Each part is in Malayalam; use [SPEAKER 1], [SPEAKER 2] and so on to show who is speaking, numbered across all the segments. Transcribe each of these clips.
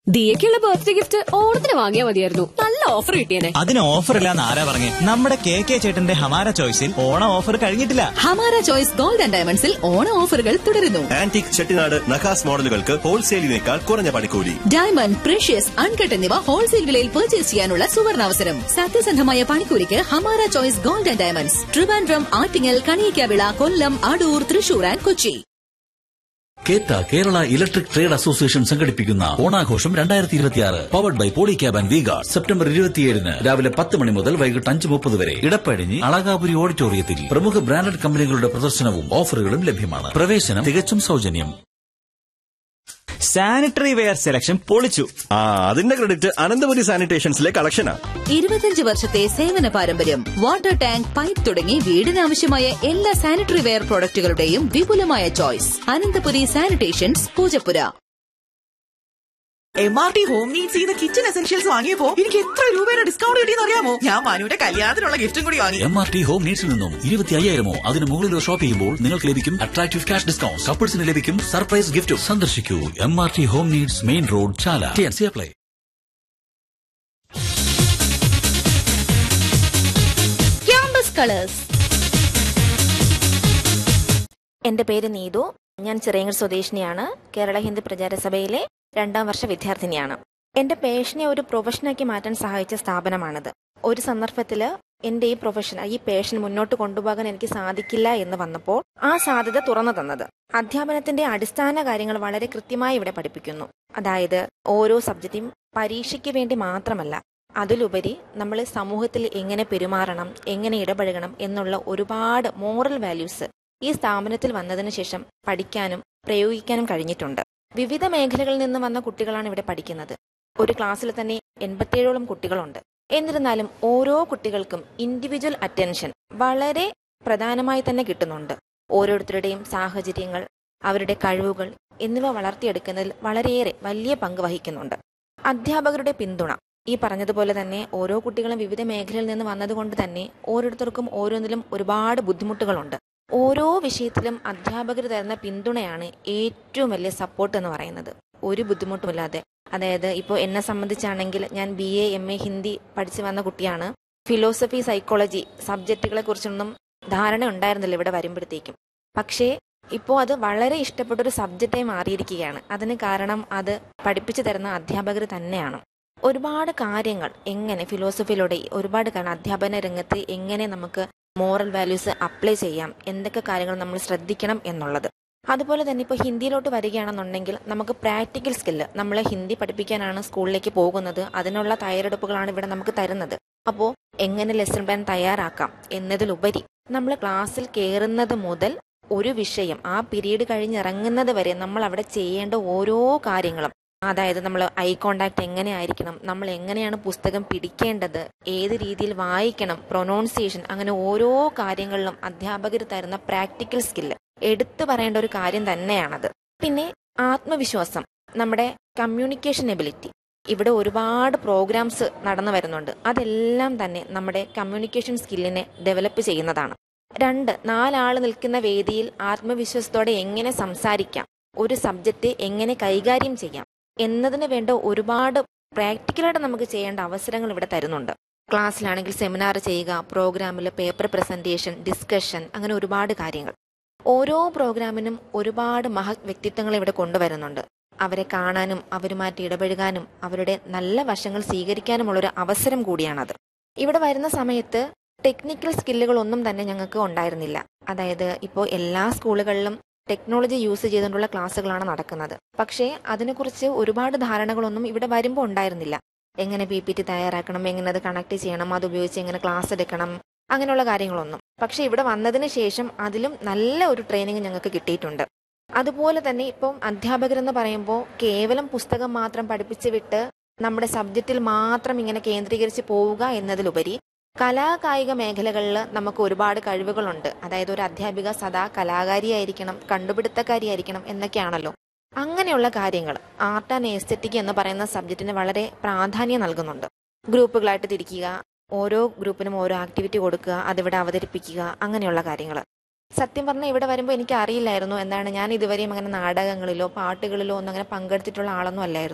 [SPEAKER 1] ദിയക്കുള്ള ബർത്ത്ഡേ ഗിഫ്റ്റ് ഓണത്തിന് വാങ്ങിയാൽ മതിയായിരുന്നു നല്ല ഓഫർ കിട്ടിയേനെ
[SPEAKER 2] അതിന് ഓഫർ ഇല്ലാന്ന് ആരാ പറഞ്ഞേ നമ്മുടെ കെ കെ ചേട്ടന്റെ ഹമാര ചോയ്സിൽ ഓണം ഓഫർ കഴിഞ്ഞിട്ടില്ല
[SPEAKER 3] ഹമാര ചോയ്സ് ഗോൾഡ് ആൻഡ് ഡയമണ്ട്സിൽ ഓണ ഓഫറുകൾ തുടരുന്നു
[SPEAKER 4] ആന്റിക് ചെട്ടിനാട് നഖാസ് മോഡലുകൾക്ക് ഹോൾസെയിലിനേക്കാൾ കുറഞ്ഞ പണിക്കൂലി
[SPEAKER 3] ഡയമണ്ട് പ്രഷ്യസ് അൺകട്ട് എന്നിവ ഹോൾസെയിൽ വിലയിൽ പർച്ചേസ് ചെയ്യാനുള്ള സുവർണാവസരം സത്യസന്ധമായ പണിക്കൂലിക്ക് Hamara choice gold and diamonds Trivandrum Attingal Kaliyikkavila Kollam Adoor Thrissur and Kochi
[SPEAKER 5] KETA Kerala electric trade association സംഘടിപ്പിക്കുന്ന ഓണാഘോഷം രണ്ടായിരത്തി ഇരുപത്തിയാറ് powered by Polycab and Vega September ഇരുപത്തിയേഴിന് രാവിലെ പത്ത് മണി മുതൽ വൈകിട്ട് അഞ്ച് മുപ്പത് വരെ ഇടപ്പഴിഞ്ഞ് അളകാപുരി ഓഡിറ്റോറിയത്തിൽ പ്രമുഖ ബ്രാൻഡഡ് കമ്പനികളുടെ പ്രദർശനവും ഓഫറുകളും ലഭ്യമാണ് പ്രവേശനം തികച്ചും സൗജന്യം
[SPEAKER 2] സാനിറ്ററി വെയർ സെലക്ഷൻ പൊളിച്ചു
[SPEAKER 4] ആ അതിന്റെ ക്രെഡിറ്റ് അനന്തപുരി സാനിറ്റേഷൻസിലെ കളക്ഷനാ
[SPEAKER 3] ഇരുപത്തിയഞ്ച് വർഷത്തെ സേവന പാരമ്പര്യം വാട്ടർ ടാങ്ക് പൈപ്പ് തുടങ്ങി വീടിനാവശ്യമായ എല്ലാ സാനിറ്ററി വെയർ പ്രോഡക്റ്റുകളുടെയും വിപുലമായ choice Ananthapuri sanitations Poojappura
[SPEAKER 6] M R T home needs ചെയ്ത കിച്ചൺ എസെൻഷ്യൽസ് വാങ്ങിയപ്പോ എനിക്ക് എത്ര രൂപയുടെ ഡിസ്കൗണ്ട് കിട്ടിയെന്ന് അറിയാമോ ഞാൻ മാനുവിന്റെ കല്യാണത്തിനുള്ള ഗിഫ്റ്റും കൂടി വാങ്ങി
[SPEAKER 5] എം ആർ ടി ഹോം നീഡ്സിൽ നിന്നും ഇരുപത്തി അയ്യായിരമോ അതിന് മുകളിലോ ഷോപ്പ് ചെയ്യുമ്പോൾ നിങ്ങൾക്ക് ലഭിക്കും അട്രാക്റ്റീവ് ക്യാഷ് ഡിസ്കൗണ്ട് കപ്പിൾസിന് ലഭിക്കും സർപ്രൈസ് ഗിഫ്റ്റും സന്ദർശിക്കൂ M R T home needs main road Chala T apply
[SPEAKER 7] campus colours എന്റെ പേര് നീതു ഞാൻ ചിറയങ്ങൽ സ്വദേശിനിയാണ് കേരള ഹിന്ദു പ്രചാരസഭയിലെ രണ്ടാം വർഷ വിദ്യാർത്ഥിനിയാണ് എന്റെ പേഷനെ ഒരു പ്രൊഫഷനാക്കി മാറ്റാൻ സഹായിച്ച സ്ഥാപനമാണിത് ഒരു സന്ദർഭത്തിൽ എന്റെ ഈ പ്രൊഫഷൻ ഈ പേഷൻ മുന്നോട്ട് കൊണ്ടുപോകാൻ എനിക്ക് സാധിക്കില്ല എന്ന് വന്നപ്പോൾ ആ സാധ്യത തുറന്നു തന്നത് അധ്യാപനത്തിന്റെ അടിസ്ഥാന കാര്യങ്ങൾ വളരെ കൃത്യമായി ഇവിടെ പഠിപ്പിക്കുന്നു അതായത് ഓരോ സബ്ജക്റ്റും പരീക്ഷയ്ക്ക് വേണ്ടി മാത്രമല്ല അതിലുപരി നമ്മൾ സമൂഹത്തിൽ എങ്ങനെ പെരുമാറണം എങ്ങനെ ഇടപഴകണം എന്നുള്ള ഒരുപാട് മോറൽ വാല്യൂസ് ഈ സ്ഥാപനത്തിൽ വന്നതിന് ശേഷം പഠിക്കാനും പ്രയോഗിക്കാനും കഴിഞ്ഞിട്ടുണ്ട് വിവിധ മേഖലകളിൽ നിന്ന് വന്ന കുട്ടികളാണ് ഇവിടെ പഠിക്കുന്നത് ഒരു ക്ലാസ്സിൽ തന്നെ എൺപത്തിയേഴോളം കുട്ടികളുണ്ട് എന്നിരുന്നാലും ഓരോ കുട്ടികൾക്കും ഇൻഡിവിജ്വൽ അറ്റൻഷൻ വളരെ പ്രധാനമായി തന്നെ കിട്ടുന്നുണ്ട് ഓരോരുത്തരുടെയും സാഹചര്യങ്ങൾ അവരുടെ കഴിവുകൾ എന്നിവ വളർത്തിയെടുക്കുന്നതിൽ വളരെയേറെ വലിയ പങ്ക് വഹിക്കുന്നുണ്ട് അധ്യാപകരുടെ പിന്തുണ ഈ പറഞ്ഞതുപോലെ തന്നെ ഓരോ കുട്ടികളും വിവിധ മേഖലയിൽ നിന്ന് വന്നതുകൊണ്ട് തന്നെ ഓരോരുത്തർക്കും ഓരോന്നിലും ഒരുപാട് ബുദ്ധിമുട്ടുകളുണ്ട് ഓരോ വിഷയത്തിലും അധ്യാപകർ തരുന്ന പിന്തുണയാണ് ഏറ്റവും വലിയ സപ്പോർട്ട് എന്ന് പറയുന്നത് ഒരു ബുദ്ധിമുട്ടുമില്ലാതെ അതായത് ഇപ്പോൾ എന്നെ സംബന്ധിച്ചാണെങ്കിൽ ഞാൻ B A M A Hindi പഠിച്ചു വന്ന കുട്ടിയാണ് ഫിലോസഫി സൈക്കോളജി സബ്ജക്റ്റുകളെ കുറിച്ചൊന്നും ധാരണ ഉണ്ടായിരുന്നില്ല ഇവിടെ വരുമ്പോഴത്തേക്കും പക്ഷേ ഇപ്പോൾ അത് വളരെ ഇഷ്ടപ്പെട്ട ഒരു സബ്ജക്റ്റായി മാറിയിരിക്കുകയാണ് അതിന് കാരണം അത് പഠിപ്പിച്ചു തരുന്ന അധ്യാപകർ തന്നെയാണ് ഒരുപാട് കാര്യങ്ങൾ എങ്ങനെ ഫിലോസഫിയിലൂടെ ഒരുപാട് കാരണം അധ്യാപന രംഗത്ത് എങ്ങനെ നമുക്ക് മോറൽ വാല്യൂസ് അപ്ലൈ ചെയ്യാം എന്തൊക്കെ കാര്യങ്ങൾ നമ്മൾ ശ്രദ്ധിക്കണം എന്നുള്ളത് അതുപോലെ തന്നെ ഇപ്പോൾ ഹിന്ദിയിലോട്ട് വരികയാണെന്നുണ്ടെങ്കിൽ നമുക്ക് പ്രാക്ടിക്കൽ സ്കില്ല് നമ്മൾ ഹിന്ദി പഠിപ്പിക്കാനാണ് സ്കൂളിലേക്ക് പോകുന്നത് അതിനുള്ള തയ്യാറെടുപ്പുകളാണ് ഇവിടെ നമുക്ക് തരുന്നത് അപ്പോൾ എങ്ങനെ ലെസൺ പ്ലാൻ തയ്യാറാക്കാം എന്നതിലുപരി നമ്മൾ ക്ലാസ്സിൽ കയറുന്നത് മുതൽ ഒരു വിഷയം ആ പീരീഡ് കഴിഞ്ഞിറങ്ങുന്നത് വരെ നമ്മൾ അവിടെ ചെയ്യേണ്ട ഓരോ കാര്യങ്ങളും അതായത് നമ്മൾ ഐ കോണ്ടാക്ട് എങ്ങനെ ആയിരിക്കണം നമ്മൾ എങ്ങനെയാണ് പുസ്തകം പിടിക്കേണ്ടത് ഏത് രീതിയിൽ വായിക്കണം പ്രൊനൗൺസിയേഷൻ അങ്ങനെ ഓരോ കാര്യങ്ങളിലും അധ്യാപകർ തരുന്ന പ്രാക്ടിക്കൽ സ്കില്ല് എടുത്തു പറയേണ്ട ഒരു കാര്യം തന്നെയാണത് പിന്നെ ആത്മവിശ്വാസം നമ്മുടെ കമ്മ്യൂണിക്കേഷൻ എബിലിറ്റി ഇവിടെ ഒരുപാട് പ്രോഗ്രാംസ് നടന്നു വരുന്നുണ്ട് അതെല്ലാം തന്നെ നമ്മുടെ കമ്മ്യൂണിക്കേഷൻ സ്കില്ലിനെ ഡെവലപ്പ് ചെയ്യുന്നതാണ് രണ്ട് നാലാൾ നിൽക്കുന്ന വേദിയിൽ ആത്മവിശ്വാസത്തോടെ എങ്ങനെ സംസാരിക്കാം ഒരു സബ്ജക്റ്റ് എങ്ങനെ കൈകാര്യം ചെയ്യാം എന്നതിന് വേണ്ട ഒരുപാട് പ്രാക്ടിക്കലായിട്ട് നമുക്ക് ചെയ്യേണ്ട അവസരങ്ങൾ ഇവിടെ തരുന്നുണ്ട് ക്ലാസ്സിലാണെങ്കിൽ സെമിനാർ ചെയ്യുക പ്രോഗ്രാമിൽ പേപ്പർ പ്രസന്റേഷൻ ഡിസ്കഷൻ അങ്ങനെ ഒരുപാട് കാര്യങ്ങൾ ഓരോ പ്രോഗ്രാമിനും ഒരുപാട് മഹത് വ്യക്തിത്വങ്ങൾ ഇവിടെ കൊണ്ടുവരുന്നുണ്ട് അവരെ കാണാനും അവരുമായിട്ട് ഇടപഴകാനും അവരുടെ നല്ല വശങ്ങൾ സ്വീകരിക്കാനുമുള്ള ഒരു അവസരം കൂടിയാണത് ഇവിടെ വരുന്ന സമയത്ത് ടെക്നിക്കൽ സ്കില്ലുകളൊന്നും തന്നെ ഞങ്ങൾക്ക് ഉണ്ടായിരുന്നില്ല അതായത് ഇപ്പോൾ എല്ലാ സ്കൂളുകളിലും ടെക്നോളജി യൂസ് ചെയ്തുകൊണ്ടുള്ള ക്ലാസ്സുകളാണ് നടക്കുന്നത് പക്ഷേ അതിനെക്കുറിച്ച് ഒരുപാട് ധാരണകളൊന്നും ഇവിടെ വരുമ്പോൾ ഉണ്ടായിരുന്നില്ല എങ്ങനെ പി പി ടി തയ്യാറാക്കണം എങ്ങനെ അത് കണക്ട് ചെയ്യണം അത് ഉപയോഗിച്ച് എങ്ങനെ ക്ലാസ് എടുക്കണം അങ്ങനെയുള്ള കാര്യങ്ങളൊന്നും പക്ഷെ ഇവിടെ വന്നതിന് ശേഷം അതിലും നല്ല ഒരു ട്രെയിനിങ് ഞങ്ങൾക്ക് കിട്ടിയിട്ടുണ്ട് അതുപോലെ തന്നെ ഇപ്പം അധ്യാപകരെന്ന് പറയുമ്പോൾ കേവലം പുസ്തകം മാത്രം പഠിപ്പിച്ച് വിട്ട് നമ്മുടെ സബ്ജക്റ്റിൽ മാത്രം ഇങ്ങനെ കേന്ദ്രീകരിച്ച് പോവുക എന്നതിലുപരി കലാകായിക മേഖലകളിൽ നമുക്ക് ഒരുപാട് കഴിവുകളുണ്ട് അതായത് ഒരു അധ്യാപിക സദാ കലാകാരിയായിരിക്കണം കണ്ടുപിടുത്തക്കാരിയായിരിക്കണം എന്നൊക്കെയാണല്ലോ അങ്ങനെയുള്ള കാര്യങ്ങൾ ആർട്ട് ആൻഡ് എസ്തെറ്റിക് എന്ന് പറയുന്ന സബ്ജക്റ്റിന് വളരെ പ്രാധാന്യം നൽകുന്നുണ്ട് ഗ്രൂപ്പുകളായിട്ട് തിരിക്കുക ഓരോ ഗ്രൂപ്പിനും ഓരോ ആക്ടിവിറ്റി കൊടുക്കുക അതിവിടെ അവതരിപ്പിക്കുക അങ്ങനെയുള്ള കാര്യങ്ങൾ സത്യം പറഞ്ഞാൽ ഇവിടെ വരുമ്പോൾ എനിക്ക് അറിയില്ലായിരുന്നു എന്താണ് ഞാൻ ഇതുവരെയും അങ്ങനെ നാടകങ്ങളിലോ പാട്ടുകളിലോ ഒന്നും അങ്ങനെ പങ്കെടുത്തിട്ടുള്ള ആളൊന്നും അല്ലായിരുന്നു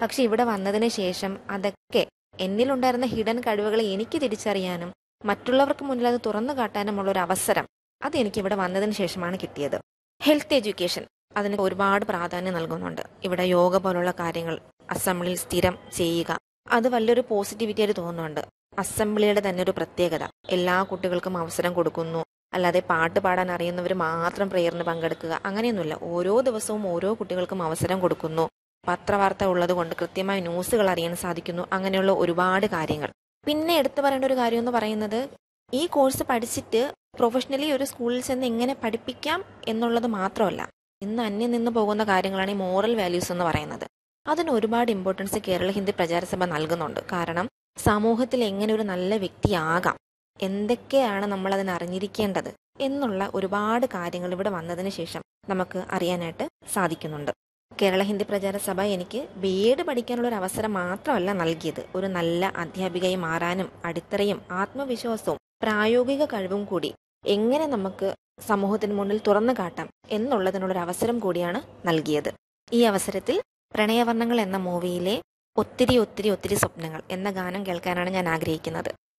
[SPEAKER 7] പക്ഷെ ഇവിടെ വന്നതിന് ശേഷം അതൊക്കെ എന്നിലുണ്ടായിരുന്ന ഹിഡൻ കഴിവുകളെ എനിക്ക് തിരിച്ചറിയാനും മറ്റുള്ളവർക്ക് മുന്നിൽ അത് തുറന്നു കാട്ടാനുമുള്ള ഒരു അവസരം അത് എനിക്ക് ഇവിടെ വന്നതിന് ശേഷമാണ് കിട്ടിയത് ഹെൽത്ത് എഡ്യൂക്കേഷൻ അതിന് ഒരുപാട് പ്രാധാന്യം നൽകുന്നുണ്ട് ഇവിടെ യോഗ പോലുള്ള കാര്യങ്ങൾ അസംബ്ലിയിൽ സ്ഥിരം ചെയ്യുക അത് വലിയൊരു പോസിറ്റിവിറ്റി ആയിട്ട് തോന്നുന്നുണ്ട് അസംബ്ലിയുടെ തന്നെ ഒരു പ്രത്യേകത എല്ലാ കുട്ടികൾക്കും അവസരം കൊടുക്കുന്നു അല്ലാതെ പാട്ട് പാടാൻ അറിയുന്നവർ മാത്രം പ്രെയറിന് പങ്കെടുക്കുക അങ്ങനെയൊന്നുമില്ല ഓരോ ദിവസവും ഓരോ കുട്ടികൾക്കും അവസരം കൊടുക്കുന്നു പത്രവാർത്ത ഉള്ളത് കൊണ്ട് കൃത്യമായ ന്യൂസുകൾ അറിയാൻ സാധിക്കുന്നു അങ്ങനെയുള്ള ഒരുപാട് കാര്യങ്ങൾ പിന്നെ എടുത്തു പറയേണ്ട ഒരു കാര്യം എന്ന് പറയുന്നത് ഈ കോഴ്സ് പഠിച്ചിട്ട് പ്രൊഫഷണലി ഒരു സ്കൂളിൽ ചെന്ന് എങ്ങനെ പഠിപ്പിക്കാം എന്നുള്ളത് മാത്രമല്ല ഇന്ന് അന്യം നിന്ന് പോകുന്ന കാര്യങ്ങളാണ് ഈ മോറൽ വാല്യൂസ് എന്ന് പറയുന്നത് അതിന് ഒരുപാട് ഇമ്പോർട്ടൻസ് കേരള ഹിന്ദി പ്രചാരസഭ നൽകുന്നുണ്ട് കാരണം സമൂഹത്തിൽ എങ്ങനെ ഒരു നല്ല വ്യക്തിയാകാം എന്തൊക്കെയാണ് നമ്മൾ അതിന് അറിഞ്ഞിരിക്കേണ്ടത് എന്നുള്ള ഒരുപാട് കാര്യങ്ങൾ ഇവിടെ വന്നതിന് ശേഷം നമുക്ക് അറിയാനായിട്ട് സാധിക്കുന്നുണ്ട് കേരള ഹിന്ദി പ്രചാര സഭ എനിക്ക് ബി എഡ് പഠിക്കാനുള്ള ഒരു അവസരം മാത്രമല്ല നൽകിയത് ഒരു നല്ല അധ്യാപികയായി മാറാനും അടിത്തറയും ആത്മവിശ്വാസവും പ്രായോഗിക കഴിവും കൂടി എങ്ങനെ നമുക്ക് സമൂഹത്തിന് മുന്നിൽ തുറന്നു കാട്ടാം എന്നുള്ളതിനുള്ളൊരു അവസരം കൂടിയാണ് നൽകിയത് ഈ അവസരത്തിൽ പ്രണയവർണ്ണങ്ങൾ എന്ന മൂവിയിലെ ഒത്തിരി ഒത്തിരി ഒത്തിരി സ്വപ്നങ്ങൾ എന്ന ഗാനം കേൾക്കാനാണ് ഞാൻ ആഗ്രഹിക്കുന്നത്